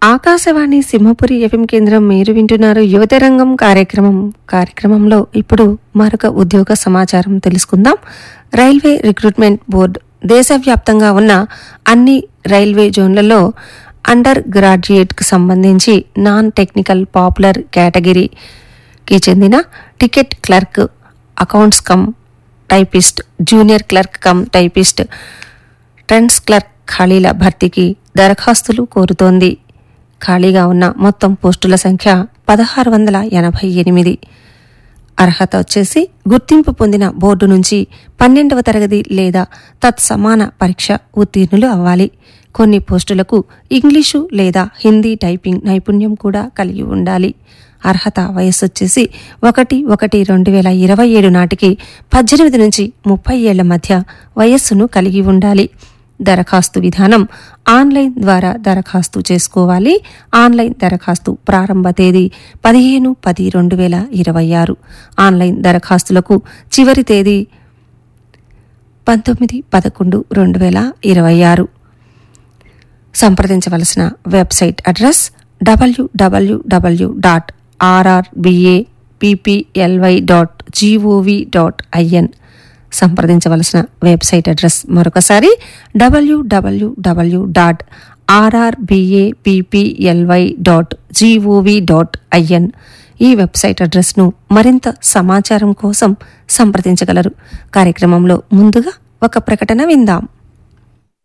Akashvani Simhapuri FM కేంద్రం మీరు వింటున్నారు యువత రంగం కార్యక్రమం కార్యక్రమంలో ఇప్పుడు మరొక ఉద్యోగ సమాచారం తెలుసుకుందాం రైల్వే రిక్రూట్మెంట్ బోర్డు దేశవ్యాప్తంగా ఉన్న అన్ని రైల్వే జోన్లలో అండర్ గ్రాడ్యుయేట్కు సంబంధించి నాన్ టెక్నికల్ పాపులర్ కేటగిరీకి చెందిన ticket clerk accounts cum typist junior clerk cum typist trains clerk ఖాళీల భర్తీకి దరఖాస్తులు కోరుతోంది ఖాళీగా ఉన్న మొత్తం పోస్టుల సంఖ్య పదహారు వందల ఎనభై ఎనిమిది అర్హత వచ్చేసి గుర్తింపు పొందిన బోర్డు నుంచి పన్నెండవ తరగతి లేదా తత్సమాన పరీక్ష ఉత్తీర్ణులు అవ్వాలి కొన్ని పోస్టులకు ఇంగ్లీషు లేదా హిందీ టైపింగ్ నైపుణ్యం కూడా కలిగి ఉండాలి అర్హత వయస్సు వచ్చేసి ఒకటి ఒకటి రెండు వేల ఇరవై ఏడు నాటికి పద్దెనిమిది నుంచి ముప్పై ఏళ్ల మధ్య వయస్సును కలిగి ఉండాలి దరఖాస్తు విధానం ఆన్లైన్ ద్వారా దరఖాస్తు చేసుకోవాలి ఆన్లైన్ దరఖాస్తు ప్రారంభ తేదీ పదిహేను పది రెండు వేల ఇరవై ఆరు ఆన్లైన్ దరఖాస్తులకు చివరి తేదీ పంతొమ్మిది పదకొండు రెండు వేల ఇరవై ఆరు సంప్రదించవలసిన website address W W W dot RRBA PPLY dot GOV dot IN సంప్రదించవలసిన వెబ్సైట్ అడ్రస్ మరొకసారి W W W dot RRBA PPLY dot GOV dot IN ఈ వెబ్సైట్ అడ్రస్ను మరింత సమాచారం కోసం సంప్రదించగలరు కార్యక్రమంలో ముందుగా ఒక ప్రకటన విందాం